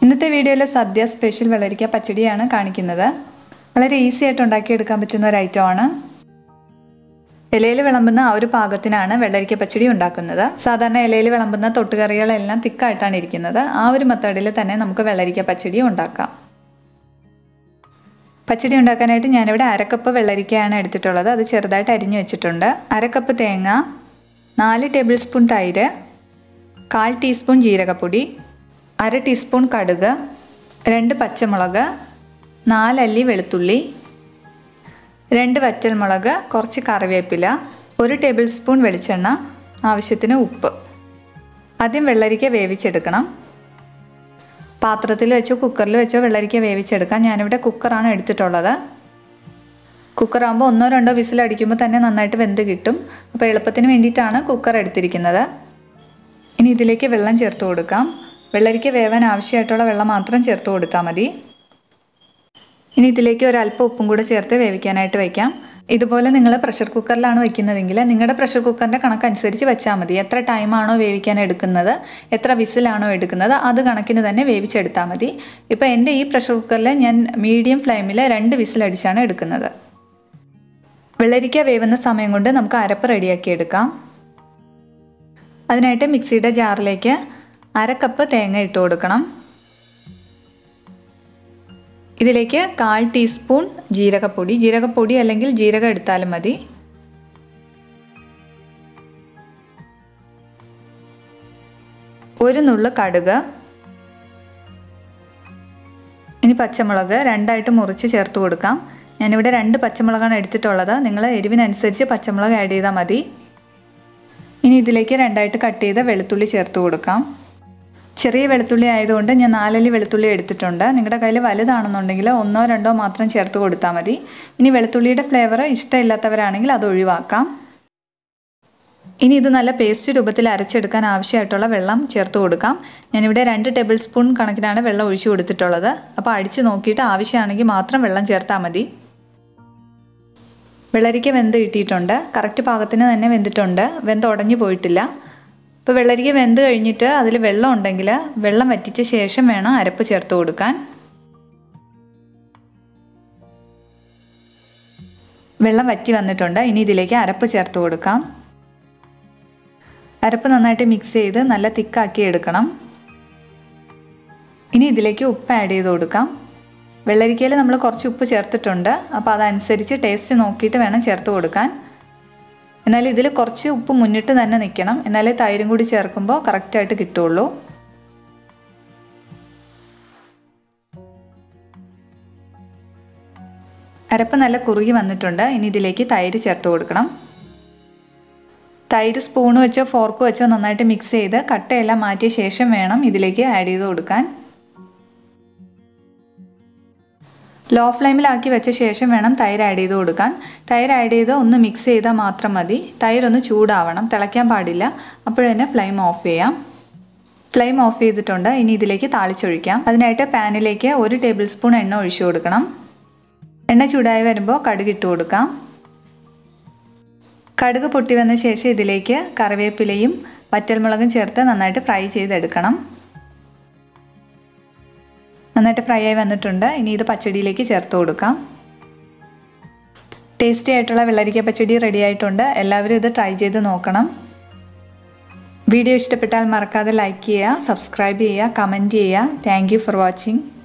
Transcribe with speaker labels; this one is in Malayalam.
Speaker 1: ഇന്നത്തെ വീഡിയോയിൽ സദ്യ സ്പെഷ്യൽ വെള്ളരിക്ക പച്ചടിയാണ് കാണിക്കുന്നത് വളരെ ഈസി ആയിട്ട് ഉണ്ടാക്കിയെടുക്കാൻ പറ്റുന്ന ഒരു ഐറ്റമാണ് ഇലയിൽ വിളമ്പുന്ന ആ ഒരു പാകത്തിനാണ് വെള്ളരിക്ക പച്ചടി ഉണ്ടാക്കുന്നത് സാധാരണ ഇലയിൽ വിളമ്പുന്ന തൊട്ടുകറികളെല്ലാം തിക്കായിട്ടാണ് ഇരിക്കുന്നത് ആ ഒരു മെത്തേഡിൽ തന്നെ നമുക്ക് വെള്ളരിക്ക പച്ചടി ഉണ്ടാക്കാം പച്ചടി ഉണ്ടാക്കാനായിട്ട് ഞാനിവിടെ അരക്കപ്പ് വെള്ളരിക്കയാണ് എടുത്തിട്ടുള്ളത് അത് ചെറുതായിട്ട് അരിഞ്ഞു വെച്ചിട്ടുണ്ട് അരക്കപ്പ് തേങ്ങ നാല് ടേബിൾ സ്പൂൺ തൈര് കാൽ ടീസ്പൂൺ ജീരകപ്പൊടി അര ടീസ്പൂൺ കടുക് രണ്ട് പച്ചമുളക് നാലല്ലി വെളുത്തുള്ളി രണ്ട് വറ്റൽമുളക് കുറച്ച് കറിവേപ്പില ഒരു ടേബിൾ സ്പൂൺ വെളിച്ചെണ്ണ ആവശ്യത്തിന് ഉപ്പ് ആദ്യം വെള്ളരിക്ക വേവിച്ചെടുക്കണം പാത്രത്തിൽ വെച്ചോ കുക്കറിൽ വെച്ചോ വെള്ളരിക്ക വേവിച്ചെടുക്കാം ഞാനിവിടെ കുക്കറാണ് എടുത്തിട്ടുള്ളത് കുക്കറാകുമ്പോൾ ഒന്നോ രണ്ടോ വിസിലടിക്കുമ്പോൾ തന്നെ നന്നായിട്ട് വെന്ത് കിട്ടും അപ്പോൾ എളുപ്പത്തിന് വേണ്ടിയിട്ടാണ് കുക്കർ എടുത്തിരിക്കുന്നത് ഇനി ഇതിലേക്ക് വെള്ളം ചേർത്ത് കൊടുക്കാം വെള്ളരിക്ക വേവാൻ ആവശ്യമായിട്ടുള്ള വെള്ളം മാത്രം ചേർത്ത് കൊടുത്താൽ മതി ഇനി ഇതിലേക്ക് ഒരല്പം ഉപ്പും കൂടെ ചേർത്ത് വേവിക്കാനായിട്ട് വയ്ക്കാം ഇതുപോലെ നിങ്ങൾ പ്രഷർ കുക്കറിലാണ് വെക്കുന്നതെങ്കിൽ നിങ്ങളുടെ പ്രഷർ കുക്കറിൻ്റെ കണക്കനുസരിച്ച് വെച്ചാൽ മതി എത്ര ടൈമാണോ വേവിക്കാൻ എടുക്കുന്നത് എത്ര വിസിലാണോ എടുക്കുന്നത് അത് കണക്കിന് തന്നെ വേവിച്ചെടുത്താൽ മതി ഇപ്പോൾ എൻ്റെ ഈ പ്രഷർ കുക്കറിൽ ഞാൻ മീഡിയം ഫ്ലെയിമിൽ രണ്ട് വിസിലടിച്ചാണ് എടുക്കുന്നത് വെള്ളരിക്ക വേവുന്ന സമയം കൊണ്ട് നമുക്ക് അരപ്പ് റെഡിയാക്കി എടുക്കാം അതിനായിട്ട് മിക്സിയുടെ ജാറിലേക്ക് അര കപ്പ് തേങ്ങ ഇട്ട് കൊടുക്കണം ഇതിലേക്ക് കാൽ ടീസ്പൂൺ ജീരകപ്പൊടി ജീരകപ്പൊടി അല്ലെങ്കിൽ ജീരകം എടുത്താലും മതി ഒരു നുള്ളു കടുക് ഇനി പച്ചമുളക് രണ്ടായിട്ട് മുറിച്ച് ചേർത്ത് കൊടുക്കാം ഞാനിവിടെ രണ്ട് പച്ചമുളകാണ് എടുത്തിട്ടുള്ളത് നിങ്ങൾ എരിവിനനുസരിച്ച് പച്ചമുളക് ആഡ് ചെയ്താൽ മതി ഇനി ഇതിലേക്ക് രണ്ടായിട്ട് കട്ട് ചെയ്ത വെളുത്തുള്ളി ചേർത്ത് കൊടുക്കാം ചെറിയ വെളുത്തുള്ളി ആയതുകൊണ്ട് ഞാൻ നാലല്ലി വെളുത്തുള്ളി എടുത്തിട്ടുണ്ട് നിങ്ങളുടെ കയ്യിൽ വലുതാണെന്നുണ്ടെങ്കിൽ ഒന്നോ രണ്ടോ മാത്രം ചേർത്ത് കൊടുത്താൽ മതി ഇനി വെളുത്തുള്ളിയുടെ ഫ്ലേവർ ഇഷ്ടമില്ലാത്തവരാണെങ്കിൽ അത് ഒഴിവാക്കാം ഇനി ഇത് നല്ല പേസ്റ്റ് രൂപത്തിൽ അരച്ചെടുക്കാൻ ആവശ്യമായിട്ടുള്ള വെള്ളം ചേർത്ത് കൊടുക്കാം ഞാനിവിടെ രണ്ട് ടേബിൾ സ്പൂൺ കണക്കിനാണ് വെള്ളം ഒഴിച്ചു കൊടുത്തിട്ടുള്ളത് അപ്പോൾ അടിച്ച് നോക്കിയിട്ട് ആവശ്യമാണെങ്കിൽ മാത്രം വെള്ളം ചേർത്താൽ മതി വെള്ളരിക്ക വെന്ത് കിട്ടിയിട്ടുണ്ട് കറക്റ്റ് പാകത്തിന് തന്നെ വെന്തിട്ടുണ്ട് വെന്ത് ഉടഞ്ഞു പോയിട്ടില്ല ഇപ്പോൾ വെള്ളരിക്ക വെന്ത് കഴിഞ്ഞിട്ട് അതിൽ വെള്ളം ഉണ്ടെങ്കിൽ വെള്ളം വറ്റിച്ച ശേഷം വേണം അരപ്പ് ചേർത്ത് കൊടുക്കാൻ വെള്ളം വറ്റി വന്നിട്ടുണ്ട് ഇനി ഇതിലേക്ക് അരപ്പ് ചേർത്ത് കൊടുക്കാം അരപ്പ് നന്നായിട്ട് മിക്സ് ചെയ്ത് നല്ല തിക്കാക്കി എടുക്കണം ഇനി ഇതിലേക്ക് ഉപ്പ് ആഡ് ചെയ്ത് കൊടുക്കാം വെള്ളരിക്കയിൽ നമ്മൾ കുറച്ച് ഉപ്പ് ചേർത്തിട്ടുണ്ട് അപ്പോൾ അതനുസരിച്ച് ടേസ്റ്റ് നോക്കിയിട്ട് വേണം ചേർത്ത് കൊടുക്കാൻ എന്നാൽ ഇതിൽ കുറച്ച് ഉപ്പ് മുന്നിട്ട് തന്നെ നിൽക്കണം എന്നാലേ തൈരും കൂടി ചേർക്കുമ്പോൾ കറക്റ്റായിട്ട് കിട്ടുള്ളൂ അരപ്പ് നല്ല കുറുകി വന്നിട്ടുണ്ട് ഇനി ഇതിലേക്ക് തൈര് ചേർത്ത് കൊടുക്കണം തൈര് സ്പൂൺ വെച്ചോ ഫോർക്ക് വെച്ചോ നന്നായിട്ട് മിക്സ് ചെയ്ത് കട്ടയെല്ലാം മാറ്റിയ ശേഷം വേണം ഇതിലേക്ക് ആഡ് ചെയ്ത് കൊടുക്കാൻ ലോ ഫ്ലെയിമിലാക്കി വെച്ച ശേഷം വേണം തൈര് ആഡ് ചെയ്ത് കൊടുക്കാൻ തൈര് ആഡ് ചെയ്ത് ഒന്ന് മിക്സ് ചെയ്താൽ മാത്രം മതി തൈരൊന്ന് ചൂടാവണം തിളയ്ക്കാൻ പാടില്ല അപ്പോഴന്നെ ഫ്ലെയിം ഓഫ് ചെയ്യാം ഫ്ലെയിം ഓഫ് ചെയ്തിട്ടുണ്ട് ഇനി ഇതിലേക്ക് താളിച്ചൊഴിക്കാം അതിനായിട്ട് പാനിലേക്ക് ഒരു ടേബിൾ സ്പൂൺ എണ്ണ ഒഴിച്ചു കൊടുക്കണം എണ്ണ ചൂടായി വരുമ്പോൾ കടുക് ഇട്ട് കൊടുക്കാം കടുക് പൊട്ടി വന്ന ശേഷം ഇതിലേക്ക് കറിവേപ്പിലയും വറ്റൽമുളകും ചേർത്ത് നന്നായിട്ട് ഫ്രൈ ചെയ്തെടുക്കണം നന്നായിട്ട് ഫ്രൈ ആയി വന്നിട്ടുണ്ട് ഇനി ഇത് പച്ചടിയിലേക്ക് ചേർത്ത് കൊടുക്കാം ടേസ്റ്റി ആയിട്ടുള്ള വെള്ളരിക്ക പച്ചടി റെഡി ആയിട്ടുണ്ട് എല്ലാവരും ഇത് ട്രൈ ചെയ്ത് നോക്കണം വീഡിയോ ഇഷ്ടപ്പെട്ടാൽ മറക്കാതെ ലൈക്ക് ചെയ്യുക സബ്സ്ക്രൈബ് ചെയ്യുക കമൻറ്റ് ചെയ്യുക താങ്ക് ഫോർ വാച്ചിങ്